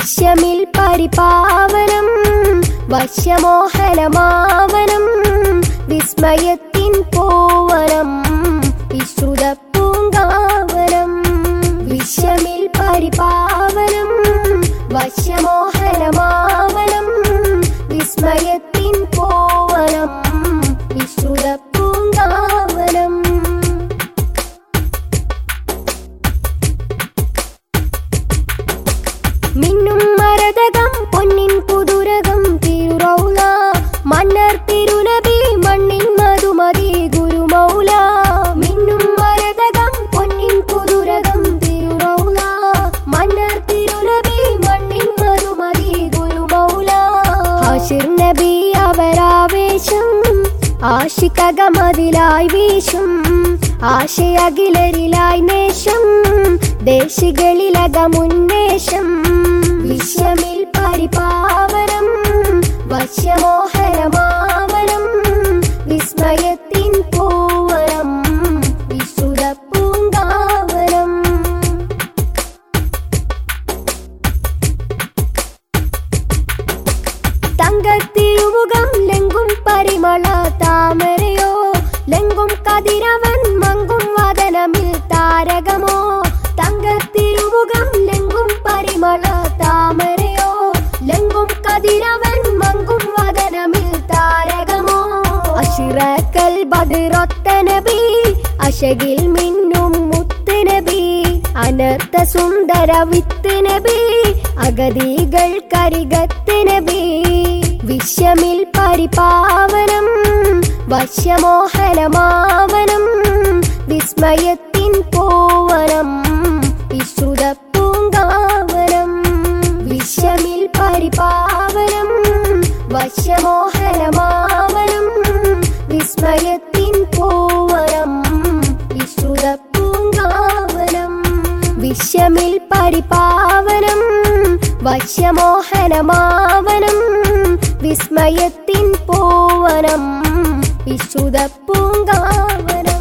വിശ്വമിൽ പരിപാവനം വശ്യമോഹനമാവനം വിസ്മയത്തിൻ പോവനം വിശ്രുത പൂങ്കാവനം വിശ്വമിൽ പരിപാവനം വശ്യമോഹനമാവനം വിസ്മയത്തിൻ പോവനം വിശ്രുത പൂങ്കാവനം മിന്നും മരതകം പൊന്നിൻ പുതുരകം തിരുറൗല മന്നർ തിരുനബി മണ്ണിൻ മധുമതി ഗുരുമൗല മിന്നും മരതകം പൊന്നിൻ പുതുരകം തിരുറൗല മന്നർ തിരുനബി മണ്ണിൻ മധുമതി ഗുരുമൗല ഹാഷിർ നബി അവരാവേശം ആശികമതിലായി വീശും ആശയകിലരിലായി നേശം ദേശികളിലകമുന്നേശം വിശ്വമിൽ പരിപാവനം വശ്യമോഹനമാവനം വിസ്മയത്തിൻ പൂവനം വിശ്രുത പൂങ്കാവനം തങ്കത്തിരുമുഖം ലെങ്കും പരിമള താമരയോ ലെങ്കും കതിരവൻ മങ്കും വദനമിൽ താരകമോ തങ്കത്തിരുമുഖം ലെങ്കും പരിമള താമരയോ ലെങ്കും കതിരവൻ മങ്കും വദനമിൽ താരകമോ അഷിറക്കൽ ബദിറൊത്ത നബി അശകിൽ മിന്നും മുത്ത് നബി അനർത്ഥ സുന്ദര വിത്ത് നബി അഗതികൾ കരികത്ത് നബി വിശ്വമിൽ പരിപാവനം വശ്യമോഹനമാവനം വിസ്മയത്തിൻ പോവനം വിശ്രുത പൂങ്കാവനം വിശ്വമിൽ പരിപാവനം വശ്യമോഹനമാവനം വിസ്മയത്തിൻ പോവനം വിശ്രുത പൂങ്കാവനം വിശ്വമിൽ പരിപാവനം വശ്യമോഹനമാവനം വിസ്മയത്തിൻ പോവനം വിശ്രുത പൂങ്കാവനം